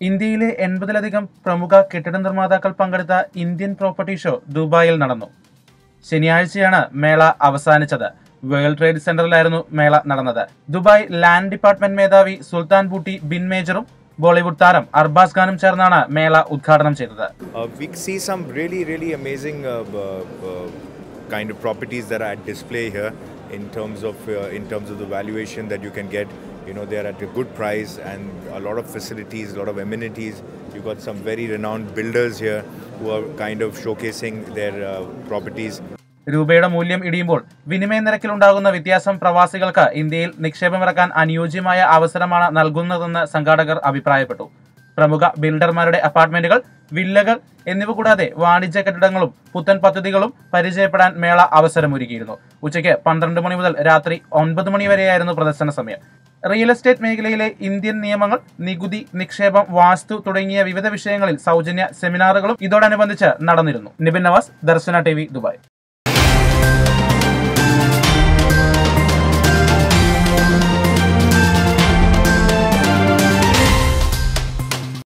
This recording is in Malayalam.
ഇന്ത്യയിലെ എൺപതിലധികം പ്രമുഖ കെട്ടിട നിർമ്മാതാക്കൾ പങ്കെടുത്ത ഇന്ത്യൻ പ്രോപ്പർട്ടി ഷോ ദുബായിൽ നടന്നു ശനിയാഴ്ചയാണ് മേള അവസാനിച്ചത് വേൾഡ് ട്രേഡ് സെന്ററിലായിരുന്നു മേള നടന്നത് ദുബായ് ലാൻഡ് ഡിപ്പാർട്ട്മെന്റ് മേധാവി സുൽത്താൻ ബൂട്ടി ബിൻ മേജറും ബോളിവുഡ് താരം അർബാസ് ഖാനും ചേർന്നാണ് മേള ഉദ്ഘാടനം ചെയ്തത് Uh, we see some really, really amazing uh, uh, uh, kind of properties that are at display here in terms of uh, in terms of the valuation that you can get. You know, they're at a good price and a lot of facilities, a lot of amenities. You've got some very renowned builders here who are kind of showcasing their uh, properties. രൂപയുടെ മൂല്യം ഇടിയുമ്പോൾ വിനിമയ നിരക്കിലുണ്ടാകുന്ന വ്യത്യാസം പ്രവാസികൾക്ക് ഇന്ത്യയിൽ നിക്ഷേപമിറക്കാൻ അനുയോജ്യമായ അവസരമാണ് നൽകുന്നതെന്ന് സംഘാടകർ അഭിപ്രായപ്പെട്ടു പ്രമുഖ ബിൽഡർമാരുടെ അപ്പാർട്ട്മെന്റുകൾ വില്ലകൾ എന്നിവ കൂടാതെ വാണിജ്യ കെട്ടിടങ്ങളും പുത്തൻ പദ്ധതികളും പരിചയപ്പെടാൻ മേള അവസരമൊരുക്കിയിരുന്നു ഉച്ചയ്ക്ക് പന്ത്രണ്ട് മണി മുതൽ രാത്രി ഒൻപത് മണി വരെയായിരുന്നു പ്രദർശന സമയം റിയൽ എസ്റ്റേറ്റ് മേഖലയിലെ ഇന്ത്യൻ നിയമങ്ങൾ നികുതി നിക്ഷേപം വാസ്തു തുടങ്ങിയ വിവിധ വിഷയങ്ങളിൽ സൗജന്യ സെമിനാറുകളും ഇതോടനുബന്ധിച്ച് നടന്നിരുന്നു നിബിൻ നവാസ് ദർശന ടി ദുബായ്